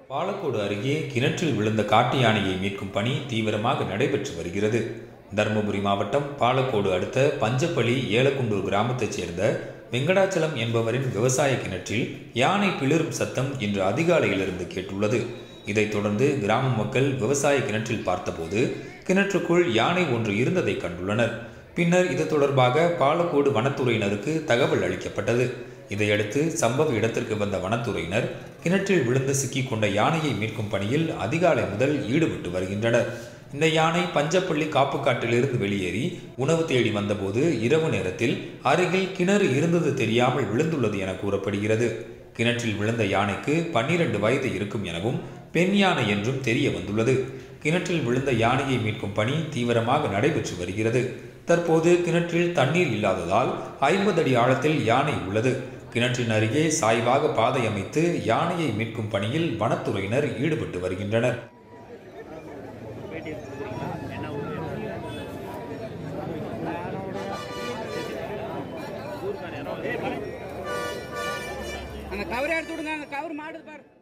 பாலக்கோடு அருகே கிணற்றில் விழுந்த காட்டு யானையை மீட்கும் பணி தீவிரமாக நடைபெற்று வருகிறது தருமபுரி மாவட்டம் பாலக்கோடு அடுத்த பஞ்சப்பள்ளி ஏலக்குண்டூர் கிராமத்தைச் சேர்ந்த வெங்கடாச்சலம் என்பவரின் விவசாய கிணற்றில் யானை பிளிரும் சத்தம் இன்று அதிகாலையிலிருந்து கேட்டுள்ளது இதைத் தொடர்ந்து கிராம மக்கள் விவசாய கிணற்றில் பார்த்தபோது கிணற்றுக்குள் யானை ஒன்று இருந்ததை கண்டுள்ளனர் பின்னர் இது தொடர்பாக பாலக்கோடு வனத்துறையினருக்கு தகவல் அளிக்கப்பட்டது இதையடுத்து சம்பவ இடத்திற்கு வந்த வனத்துறையினர் கிணற்றில் விழுந்து சிக்கிக்கொண்ட யானையை மீட்கும் பணியில் அதிகாலை முதல் ஈடுபட்டு வருகின்றனர் இந்த யானை பஞ்சப்பள்ளி காப்புக்காட்டிலிருந்து வெளியேறி உணவு தேடி வந்தபோது இரவு நேரத்தில் அருகில் கிணறு இருந்தது தெரியாமல் விழுந்துள்ளது என கூறப்படுகிறது கிணற்றில் விழுந்த யானைக்கு பன்னிரண்டு வயது இருக்கும் எனவும் பெண் யானை என்றும் தெரிய வந்துள்ளது கிணற்றில் விழுந்த யானையை மீட்கும் பணி தீவிரமாக நடைபெற்று வருகிறது தற்போது கிணற்றில் தண்ணீர் இல்லாததால் ஐம்பது அடி ஆழத்தில் யானை உள்ளது கிணற்றின் அருகே சாய்வாக பாதை அமைத்து யானையை மீட்கும் பணியில் வனத்துறையினர் ஈடுபட்டு வருகின்றனர் அந்த கவரை எடுத்து விடுங்க அந்த கவர் மாடுது பாரு